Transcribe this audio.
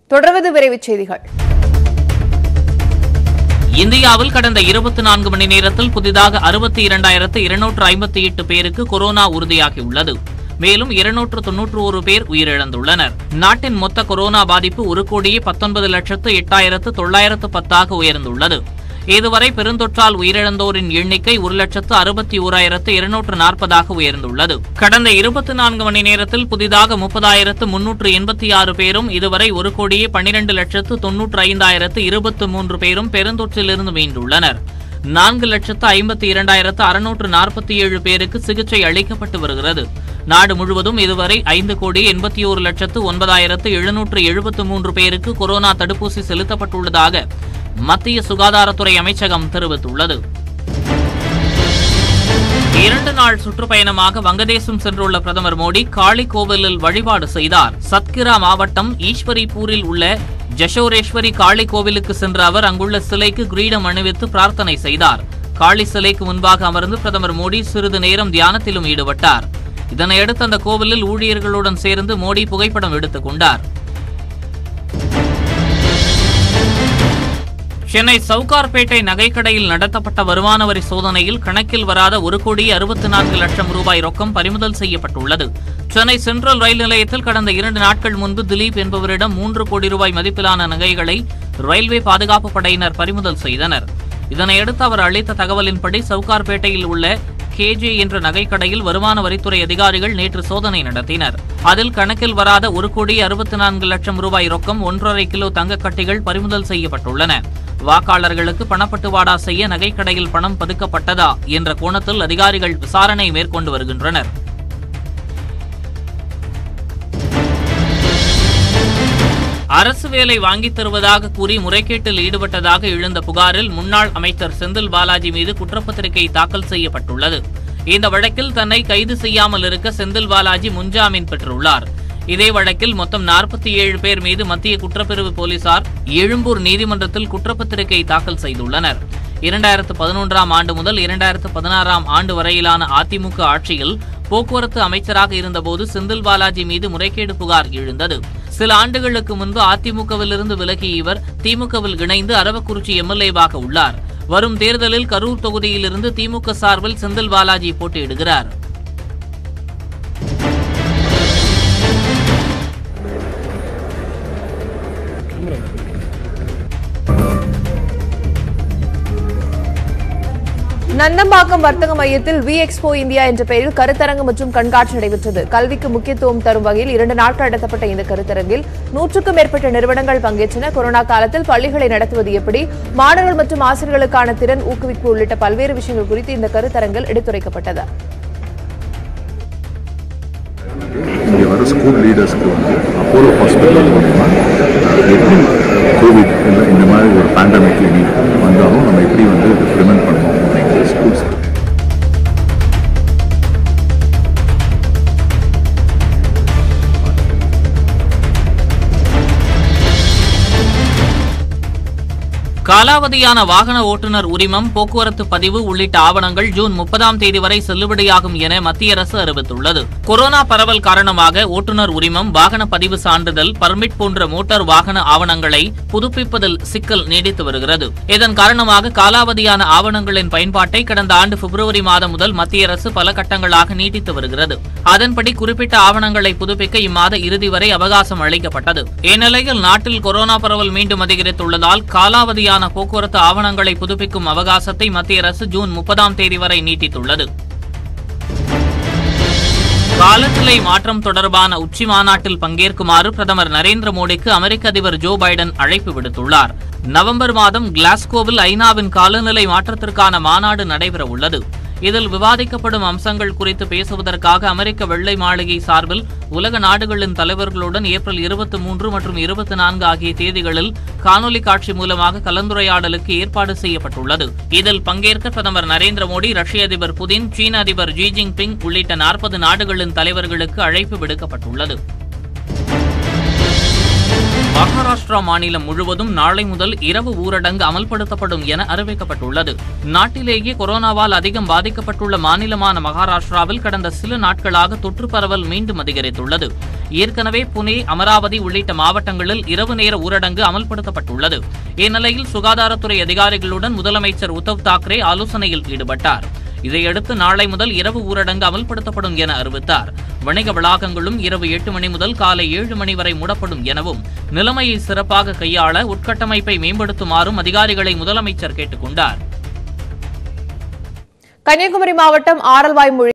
தொடர்வது விரைவுச் செய்திகள் இந்தியாவில் கடந்த இருபத்தி நான்கு மணி நேரத்தில் புதிதாக அறுபத்தி இரண்டாயிரத்து இருநூற்று ஐம்பத்தி எட்டு பேருக்கு கொரோனா உறுதியாகியுள்ளது மேலும் இருநூற்று தொன்னூற்று ஒரு பேர் உயிரிழந்துள்ளனர் நாட்டின் மொத்த கொரோனா பாதிப்பு ஒரு கோடியே பத்தொன்பது லட்சத்து எட்டாயிரத்து தொள்ளாயிரத்து பத்தாக உயர்ந்துள்ளது இதுவரை பெருந்தொற்றால் உயிரிழந்தோரின் எண்ணிக்கை ஒரு லட்சத்து அறுபத்தி ஓராயிரத்து இருநூற்று நாற்பதாக உயர்ந்துள்ளது கடந்த இருபத்தி நான்கு மணி நேரத்தில் புதிதாக முப்பதாயிரத்து முன்னூற்று எண்பத்தி ஆறு பேரும் இதுவரை ஒரு கோடியே பன்னிரண்டு லட்சத்து தொன்னூற்று ஐந்தாயிரத்து இருபத்து மூன்று பேரும் பெருந்தொற்றிலிருந்து மீண்டுள்ளனர் நான்கு லட்சத்து ஐம்பத்தி இரண்டாயிரத்து அறுநூற்று நாற்பத்தி ஏழு பேருக்கு சிகிச்சை அளிக்கப்பட்டு வருகிறது நாடு முழுவதும் இதுவரை ஐந்து கோடி எண்பத்தி ஒரு லட்சத்து ஒன்பதாயிரத்து எழுநூற்று எழுபத்து மூன்று பேருக்கு கொரோனா தடுப்பூசி செலுத்தப்பட்டுள்ளதாக மத்திய சுகாதாரத்துறை அமைச்சகம் தெரிவித்துள்ளது இரண்டு நாள் சுற்றுப்பயணமாக வங்கதேசம் சென்றுள்ள பிரதமர் மோடி காளி கோவிலில் வழிபாடு செய்தார் சத்கிரா மாவட்டம் ஈஸ்வரிபூரில் உள்ள ஜஷோரேஸ்வரி காளி கோவிலுக்கு சென்ற அவர் அங்குள்ள சிலைக்கு கிரீடம் அணிவித்து பிரார்த்தனை செய்தார் காளி சிலைக்கு முன்பாக அமர்ந்து பிரதமர் மோடி சிறிது நேரம் தியானத்திலும் ஈடுபட்டார் இதனையடுத்து அந்த கோவிலில் ஊழியர்களுடன் சேர்ந்து மோடி புகைப்படம் எடுத்துக் கொண்டார் சென்னை சவுகார்பேட்டை நகைக்கடையில் நடத்தப்பட்ட வருமான வரி சோதனையில் கணக்கில் வராத ஒரு கோடியே அறுபத்தி நான்கு லட்சம் ரூபாய் ரொக்கம் பறிமுதல் செய்யப்பட்டுள்ளது சென்னை சென்ட்ரல் ரயில் நிலையத்தில் கடந்த இரண்டு நாட்கள் முன்பு திலீப் என்பவரிடம் மூன்று கோடி ரூபாய் மதிப்பிலான நகைகளை ரயில்வே பாதுகாப்பு படையினர் பறிமுதல் செய்தனர் இதனையடுத்து அவர் அளித்த தகவலின்படி சவுகார்பேட்டையில் உள்ள கேஜே என்ற நகைக்கடையில் வருமான வரித்துறை அதிகாரிகள் நேற்று சோதனை நடத்தினர் அதில் கணக்கில் வராத ஒரு கோடி அறுபத்தி நான்கு லட்சம் ரூபாய் ரொக்கம் ஒன்றரை கிலோ தங்கக் கட்டிகள் பறிமுதல் செய்யப்பட்டுள்ளன வாக்காளர்களுக்கு பணப்பட்டுவாடா செய்ய நகைக்கடையில் பணம் பதுக்கப்பட்டதா என்ற கோணத்தில் அதிகாரிகள் விசாரணை மேற்கொண்டு வருகின்றனர் அரசு வேலை வாங்கித் தருவதாக கூறி முறைகேட்டில் ஈடுபட்டதாக எழுந்த புகாரில் முன்னாள் அமைச்சர் செந்தில் பாலாஜி மீது குற்றப்பத்திரிகை தாக்கல் செய்யப்பட்டுள்ளது இந்த வழக்கில் தன்னை கைது செய்யாமல் இருக்க செந்தில் பாலாஜி முன்ஜாமீன் பெற்றுள்ளார் இதே வழக்கில் மொத்தம் நாற்பத்தி ஏழு பேர் மீது மத்திய குற்றப்பிரிவு போலீசார் எழும்பூர் நீதிமன்றத்தில் குற்றப்பத்திரிகை தாக்கல் செய்துள்ளனர் இரண்டாயிரத்து பதினொன்றாம் ஆண்டு முதல் இரண்டாயிரத்து பதினாறாம் ஆண்டு வரையிலான அதிமுக ஆட்சியில் போக்குவரத்து அமைச்சராக இருந்தபோது செந்தில் பாலாஜி மீது முறைகேடு புகார் எழுந்தது சில ஆண்டுகளுக்கு முன்பு அதிமுகவிலிருந்து விலகிய இவர் திமுகவில் இணைந்து அரவக்குறிச்சி எம்எல்ஏவாக உள்ளார் வரும் தேர்தலில் கரூர் தொகுதியிலிருந்து திமுக சார்பில் செந்தில் பாலாஜி போட்டியிடுகிறார் நந்தம்பாக்கம் வர்த்தக மையத்தில் வி எக்ஸ்போ இந்தியா என்ற பெயரில் கருத்தரங்கு மற்றும் கண்காட்சி நடைபெற்றது கல்விக்கு முக்கியத்துவம் தரும் வகையில் இரண்டு நாட்கள் நடத்தப்பட்ட இந்த கருத்தரங்கில் நூற்றுக்கும் மேற்பட்ட நிறுவனங்கள் பங்கேற்றன கொரோனா காலத்தில் பள்ளிகளை நடத்துவது எப்படி மாணவர்கள் மற்றும் ஆசிரியர்களுக்கான திறன் ஊக்குவிப்பு உள்ளிட்ட பல்வேறு விஷயங்கள் குறித்து இந்த கருத்தரங்கில் எடுத்துரைக்கப்பட்டது இங்கே வர ஸ்கூல் லீடர்ஸ்க்கு வந்து அப்போலோ ஹாஸ்பிட்டல் மூலிமா அஹ், எப்படி கோவிட் இல்லை இந்த மாதிரி ஒரு பேண்டமிக் இனி வந்தாலும் நம்ம எப்படி வந்து இதை ப்ரிவென்ட் பண்ணோம் அப்படிங்கிற ஸ்கூல்ஸ் காலாவதியான வாகன ஓட்டுநர் உரிமம் போக்குவரத்து பதிவு உள்ளிட்ட ஆவணங்கள் ஜூன் முப்பதாம் தேதி வரை செல்லுபடியாகும் என மத்திய அரசு அறிவித்துள்ளது கொரோனா பரவல் காரணமாக ஓட்டுநர் உரிமம் வாகன பதிவு சான்றிதழ் பர்மிட் போன்ற மோட்டார் வாகன ஆவணங்களை புதுப்பிப்பதில் சிக்கல் நீடித்து வருகிறது இதன் காரணமாக காலாவதியான ஆவணங்களின் பயன்பாட்டை கடந்த ஆண்டு பிப்ரவரி மாதம் முதல் மத்திய அரசு பல கட்டங்களாக நீட்டித்து வருகிறது அதன்படி குறிப்பிட்ட ஆவணங்களை புதுப்பிக்க இம்மாத இறுதி வரை அவகாசம் அளிக்கப்பட்டது இந்நிலையில் நாட்டில் கொரோனா பரவல் மீண்டும் அதிகரித்துள்ளதால் காலாவதியான போக்குவரத்து ஆவணங்களை புதுப்பிக்கும் அவகாசத்தை மத்திய அரசு ஜூன் முப்பதாம் தேதி வரை நீட்டித்துள்ளது காலநிலை மாற்றம் தொடர்பான உச்சி மாநாட்டில் பங்கேற்குமாறு பிரதமர் நரேந்திர மோடிக்கு அமெரிக்க அதிபர் ஜோ பைடன் அழைப்பு விடுத்துள்ளார் நவம்பர் மாதம் கிளாஸ்கோவில் ஐநாவின் காலநிலை மாற்றத்திற்கான மாநாடு நடைபெற உள்ளது இதில் விவாதிக்கப்படும் அம்சங்கள் குறித்து பேசுவதற்காக அமெரிக்க வெள்ளை மாளிகை சார்பில் உலக நாடுகளின் தலைவர்களுடன் ஏப்ரல் இருபத்தி மூன்று மற்றும் இருபத்தி நான்கு ஆகிய தேதிகளில் காணொலி காட்சி மூலமாக கலந்துரையாடலுக்கு ஏற்பாடு செய்யப்பட்டுள்ளது இதில் பங்கேற்க பிரதமர் நரேந்திர மோடி ரஷ்ய அதிபர் புதின் சீன அதிபர் ஜி ஜின்பிங் உள்ளிட்ட நாற்பது நாடுகளின் தலைவர்களுக்கு அழைப்பு விடுக்கப்பட்டுள்ளது மகாராஷ்டிரா மாநிலம் முழுவதும் நாளை முதல் இரவு ஊரடங்கு அமல்படுத்தப்படும் என அறிவிக்கப்பட்டுள்ளது நாட்டிலேயே கொரோனாவால் அதிகம் பாதிக்கப்பட்டுள்ள மாநிலமான மகாராஷ்டிராவில் கடந்த சில நாட்களாக தொற்று பரவல் மீண்டும் அதிகரித்துள்ளது ஏற்கனவே புனே அமராவதி உள்ளிட்ட மாவட்டங்களில் இரவு நேர ஊரடங்கு அமல்படுத்தப்பட்டுள்ளது இந்நிலையில் சுகாதாரத்துறை அதிகாரிகளுடன் முதலமைச்சர் உத்தவ் தாக்கரே ஆலோசனையில் ஈடுபட்டார் இதையடுத்து நாளை முதல் இரவு ஊரடங்கு அமல்படுத்தப்படும் என அறிவித்தார் வணிக வளாகங்களும் இரவு எட்டு மணி முதல் காலை ஏழு மணி வரை மூடப்படும் எனவும் நிலைமையை சிறப்பாக கையாள உட்கட்டமைப்பை மேம்படுத்துமாறும் அதிகாரிகளை முதலமைச்சர் கேட்டுக் கொண்டார் கன்னியாகுமரி மாவட்டம் ஆரல்வாய்மொழி